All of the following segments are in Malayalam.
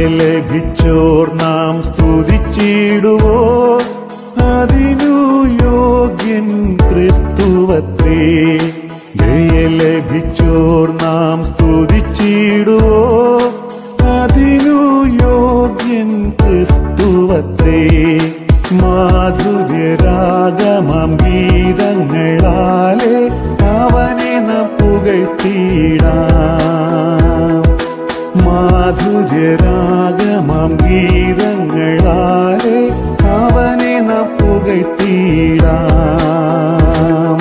ലഭിച്ചോർ നാം സ്തുതിച്ചിടുവോ അതിനു യോഗ്യൻ ക്രിസ്തുവത്രേ ദയ ലഭിച്ചോർ നാം സ്തുതിച്ചിടുവോ അതിനു യോഗ്യൻ ക്രിസ്തുവത്രേ മാധുര്യരാഗമം ഗീതങ്ങളാലെ അവനെ നാം പുകഴ്ത്തിയിടാം മാധുര്യരാഗമം ഗീതങ്ങളാലെ അവനെ നാം പുകഴ്ത്തിയിടാം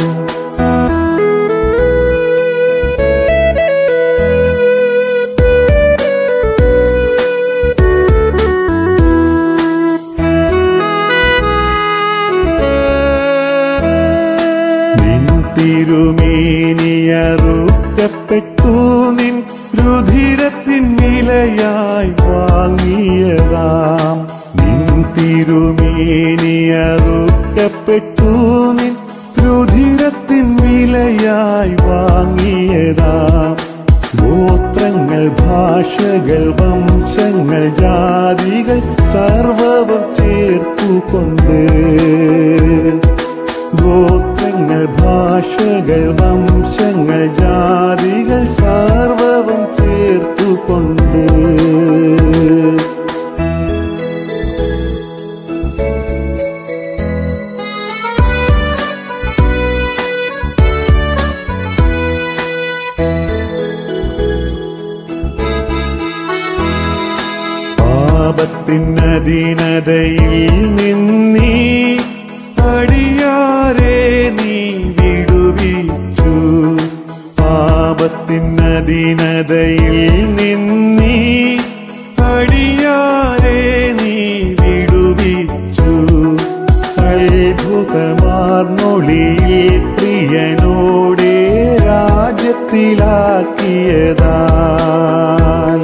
നിൻ തിരുമേനിയറുക്കപ്പെട്ടു നിൻ രുധിരത്തിൻ വിലയായി വാങ്ങിയതാം നിൻ തിരുമേനിയറുക്കപ്പെട്ടു നിൻ രുധിരത്തിൻ വിലയായി വാങ്ങിയതാം ഗോത്രങ്ങൾ ഭാഷകൾ വംശങ്ങൾ ജാതികൾ സർവവും ചേർത്തുകൊണ്ട് ഗോത്രങ്ങൾ ഭാഷകൾ വംശങ്ങൾ ജാതികൾ സർവവും ചേർത്തുകൊണ്ട് പാപത്തിനധീനതയിൽ നിന്നീ അടിയാരെ നീ വിടുവിച്ചു പാപത്തിനധീനതയിൽ നിന്നീ അടിയാരെ നീ വിടുവിച്ചു അത്ഭുതമാർന്നൊളിയിൽ പ്രിയനോടെ രാജ്യത്തിലാക്കിയതാൽ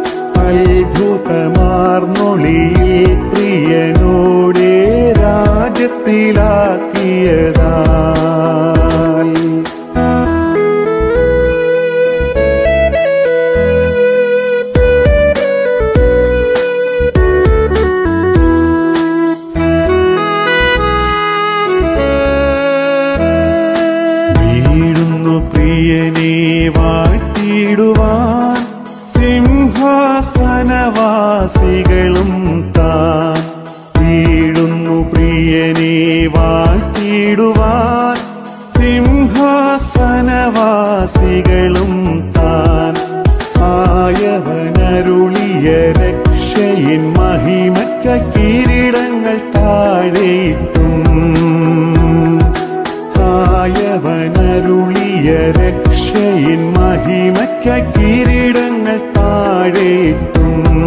അത്ഭുതമാർന്നൊളിയിൽ പ്രിയനോടെ രാജ്യത്തിലാക്കിയതാൽ വീഴുന്നു പ്രിയനെ വാഴ്ത്തിയിടുവാൻ സിംഹാസനവാസികളും താൻ വീഴുന്നു പ്രിയനെ വാഴ്ത്തിയിടുവാൻ സിംഹാസനവാസികളും താൻ ആയവനരുളിയ രക്ഷയിൻ മഹിമയ്ക്ക കിരീടങ്ങൾ താഴെയിട്ടും ആയവനരുളിയ രക്ഷയിൻ മഹിമയ്ക്ക കിരീടങ്ങൾ താഴെയിട്ടും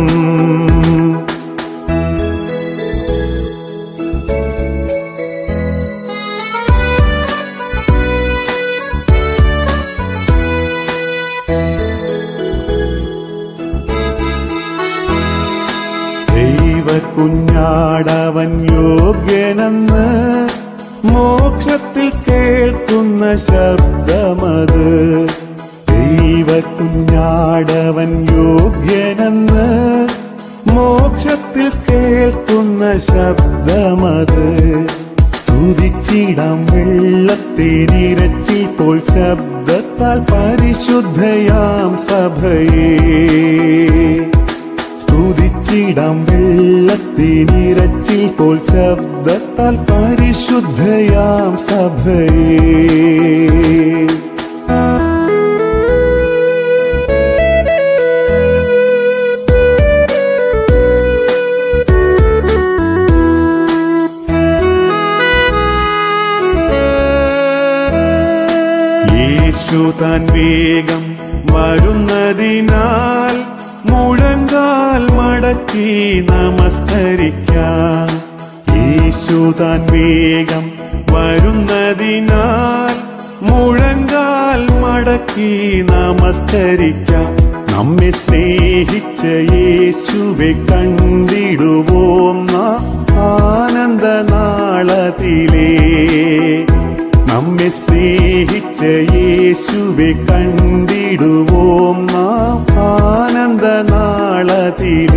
ദൈവ കുഞ്ഞാടവൻ യോഗ്യനെന്ന് മോക്ഷത്തിൽ കേൾക്കുന്ന ശബ്ദമത് ദൈവ കുഞ്ഞാടവൻ യോഗ്യനെന്ന് മോക്ഷത്തിൽ കേൾക്കുന്ന ശബ്ദമത് സ്തുതിച്ചിടാം വെള്ളത്തിനിരച്ചിൽ പോൽ ശബ്ദത്താൽ പരിശുദ്ധയാം സഭയെ സ്തുതിച്ചിടാം വെള്ളത്തിനിരച്ചിൽ പോൽ ശബ്ദത്താൽ പരിശുദ്ധയാം സഭയെ യേശു താൻ വേഗം വരുന്നതിനാൽ മുഴങ്കാൽ മടക്കി നമസ്കരിക്കാം യേശു താൻ വേഗം വരുന്നതിനാൽ മുഴങ്കാൽ മടക്കി നമസ്കരിക്കാം നമ്മെ സ്നേഹിച്ച യേശുവെ കണ്ടിടുവോം നാം ആനന്ദ നാളത്തിലേ നമ്മെ സ്നേഹിച്ച യേശുവെ കണ്ടിടുവോം നാം ആനന്ദ നാളത്തിലേ